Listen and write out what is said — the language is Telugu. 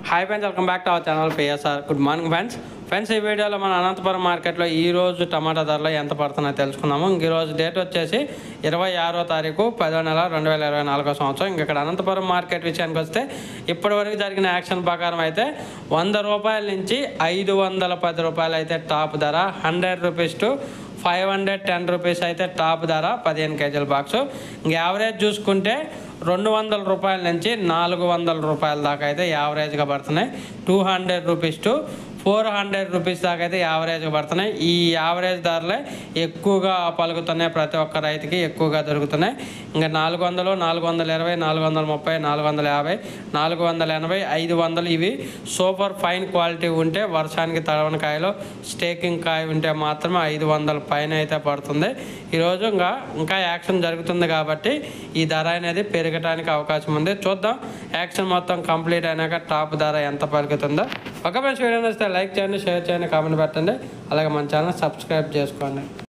hi friends welcome back to our channel PSR good morning friends friends ఈ వీడియోలో మన అనంతపురం మార్కెట్లో ఈ రోజు టమాటా ధరలు ఎంత పడుతున్నాయో తెలుసుకుందాము ఇంక ఈ రోజు డేట్ వచ్చేసి ఇరవై ఆరో తారీఖు పదో నెల రెండు వేల ఇరవై నాలుగో సంవత్సరం ఇంక ఇక్కడ అనంతపురం మార్కెట్ విషయానికి వస్తే ఇప్పటివరకు జరిగిన యాక్షన్ ప్రకారం అయితే వంద రూపాయల నుంచి ఐదు వందల పది రూపాయలు అయితే టాప్ ధర hundred rupees to five hundred ten rupees అయితే టాప్ ధర పదిహేను కేజీల బాక్స్ ఇంక యావరేజ్ చూసుకుంటే రెండు వందల రూపాయల నుంచి నాలుగు వందల రూపాయల దాకా అయితే యావరేజ్గా పడుతున్నాయి two hundred rupees to four hundred rupees దాకా అయితే యావరేజ్గా పడుతున్నాయి ఈ యావరేజ్ ధరలే ఎక్కువగా పలుకుతున్నాయి ప్రతి ఒక్క రైతుకి ఎక్కువగా దొరుకుతున్నాయి ఇంకా నాలుగు వందలు నాలుగు వందల ఇరవై నాలుగు వందల ముప్పై నాలుగు వందల యాభై నాలుగు వందల ఎనభై ఐదు వందలు ఇవి సూపర్ ఫైన్ క్వాలిటీ ఉంటే వర్షానికి తడవని కాయలు స్టేకింగ్ కాయ ఉంటే మాత్రమే ఐదు వందల పైన అయితే పడుతుంది ఈరోజు ఇంకా ఇంకా యాక్షన్ జరుగుతుంది కాబట్టి ఈ ధర అనేది పెరగడానికి అవకాశం ఉంది చూద్దాం యాక్షన్ మొత్తం కంప్లీట్ అయినాక టాప్ ధర ఎంత పలుకుతుందో ఒక మంచి వీడియో వస్తే లైక్ చేయండి షేర్ చేయండి కామెంట్ పెట్టండి అలాగే మన ఛానల్ సబ్స్క్రైబ్ చేసుకోండి